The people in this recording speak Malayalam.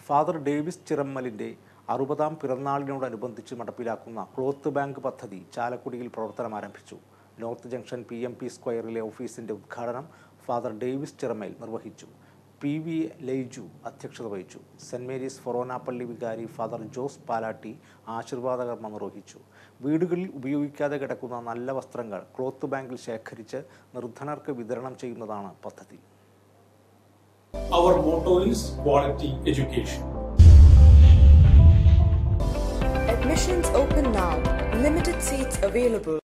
ഫാദർ ഡേവിസ് ചിറമ്മലിൻ്റെ അറുപതാം പിറന്നാളിനോടനുബന്ധിച്ച് നടപ്പിലാക്കുന്ന ക്ലോത്ത് ബാങ്ക് പദ്ധതി ചാലക്കുടിയിൽ പ്രവർത്തനം ആരംഭിച്ചു north junction P M P സ്ക്വയറിലെ ഓഫീസിൻ്റെ ഉദ്ഘാടനം ഫാദർ ഡേവിസ് ചിറമ്മൽ നിർവഹിച്ചു പി വി ലൈജു അധ്യക്ഷത വഹിച്ചു സെൻറ് മേരീസ് ഫൊറോനാപ്പള്ളി വികാരി ഫാദർ ജോസ് പാലാട്ടി ആശീർവാദകർമ്മ നിർവഹിച്ചു വീടുകളിൽ ഉപയോഗിക്കാതെ കിടക്കുന്ന നല്ല വസ്ത്രങ്ങൾ ക്ലോത്ത് ബാങ്കിൽ ശേഖരിച്ച് നിർധനർക്ക് വിതരണം ചെയ്യുന്നതാണ് പദ്ധതി Our motto is quality education. Admissions open now. Limited seats available.